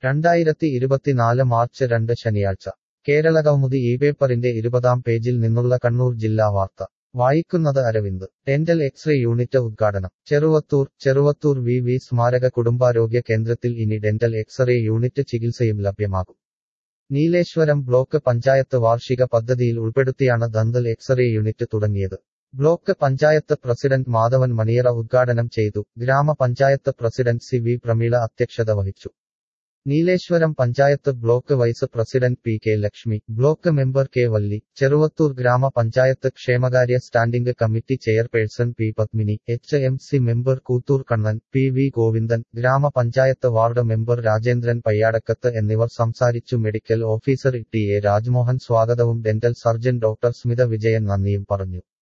രണ്ടായിരത്തി ഇരുപത്തിനാല് മാർച്ച് രണ്ട് ശനിയാഴ്ച കേരള കൗമുദി ഈ പേപ്പറിന്റെ ഇരുപതാം പേജിൽ നിന്നുള്ള കണ്ണൂർ ജില്ലാ വാർത്ത വായിക്കുന്നത് അരവിന്ദ് ഡെന്റൽ എക്സ്റേ യൂണിറ്റ് ഉദ്ഘാടനം ചെറുവത്തൂർ ചെറുവത്തൂർ വി വി സ്മാരക കുടുംബാരോഗ്യ കേന്ദ്രത്തിൽ ഇനി ഡെന്റൽ എക്സ്റേ യൂണിറ്റ് ചികിത്സയും ലഭ്യമാകും നീലേശ്വരം ബ്ലോക്ക് പഞ്ചായത്ത് വാർഷിക പദ്ധതിയിൽ ഉൾപ്പെടുത്തിയാണ് ദന്തൽ എക്സ്റേ യൂണിറ്റ് തുടങ്ങിയത് ബ്ലോക്ക് പഞ്ചായത്ത് പ്രസിഡന്റ് മാധവൻ മണിയറ ഉദ്ഘാടനം ചെയ്തു ഗ്രാമപഞ്ചായത്ത് പ്രസിഡന്റ് സി വി പ്രമീള അധ്യക്ഷത വഹിച്ചു Nileshwaram panchayat block vice president P K Lakshmi block member K Valli Cheruvathur ഗ്രാമപഞ്ചായത്ത് ക്ഷേമകാര്യ standing committee chairperson P Padmini H M C member Koothur Kannan P V Govindan ഗ്രാമപഞ്ചായത്ത് വാർഡ് മെമ്പർ രാജേന്ദ്രൻ പയ്യാടക്കത്ത് എന്നിവർ സംസാരിച്ചു medical officer T A Rajmohan സ്വാഗതവും dental surgeon doctor Smitha Vijayan നന്ദിയും പറഞ്ഞു